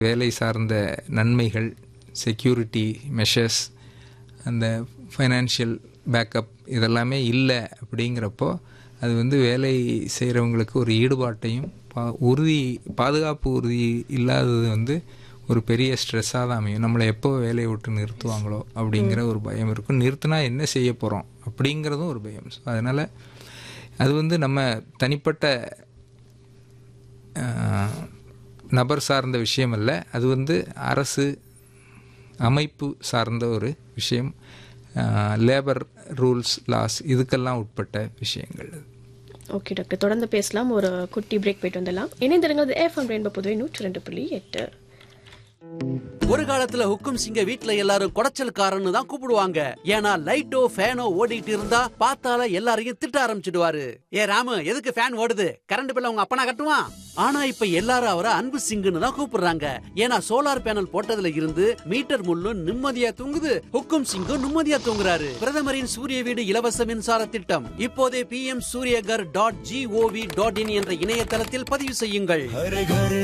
வேலை சார்ந்த நன்மைகள் செக்யூரிட்டி மெஷர்ஸ் அந்த ஃபைனான்ஷியல் பேக்கப் இதெல்லாமே இல்லை அப்படிங்கிறப்போ அது வந்து வேலை செய்கிறவங்களுக்கு ஒரு ஈடுபாட்டையும் பா உறுதி பாதுகாப்பு உறுதி இல்லாதது வந்து ஒரு பெரிய ஸ்ட்ரெஸ்ஸாக தான் அமையும் நம்மளை எப்போ வேலையை விட்டு நிறுத்துவாங்களோ அப்படிங்கிற ஒரு பயம் இருக்கும் நிறுத்தினா என்ன செய்ய போகிறோம் அப்படிங்கிறதும் ஒரு பயம் ஸோ அதனால் அது வந்து நம்ம தனிப்பட்ட ஆஹ், நபர் சார்ந்த விஷயம் அல்ல அது வந்து அரசு அமைப்பு சார்ந்த ஒரு விஷயம் லேபர் ரூல்ஸ் லாஸ் இதுக்கெல்லாம் உட்பட்ட விஷயங்கள் அது ஓகே டாக்டர் தொடர்ந்து பேசலாம் ஒரு குட்டி பிரேக் போயிட்டு வந்துடலாம் இணைந்திருங்கள் எஃப்எம் ரெயின்போ புதுவை நூற்றி ரெண்டு புள்ளி எட்டு ஒரு காலத்துல ஹுக்கும் சிங்க வீட்ல எல்லாரும் குடைச்சல்காரன்னு தான் கூப்பிடுவாங்க ஏன்னா லைட்டோ ஃபேனோ ஓடிட்டு இருந்தா பார்த்தால எல்லாரையும் திட்ட ஆரம்பிச்சிடுவாரு ஏ ராமு எதுக்கு ஃபேன் ஓடுது கரண்ட் பில்ல உங்க அப்பனா கட்டுவான் ஆனா இப்ப எல்லாரும் அவரை அன்பு சிங்குன்னு தான் கூப்பிடுறாங்க ஏன்னா சோலார் பேனல் போட்டதுல இருந்து மீட்டர் முள்ளும் நிம்மதியா தூங்குது ஹுக்கும் சிங்கும் நிம்மதியா தூங்குறாரு பிரதமரின் சூரிய வீடு இலவச மின்சார திட்டம் இப்போதே P M Suryaghar dot GOV dot in என்ற இணையதளத்தில் பதிவு செய்யுங்கள்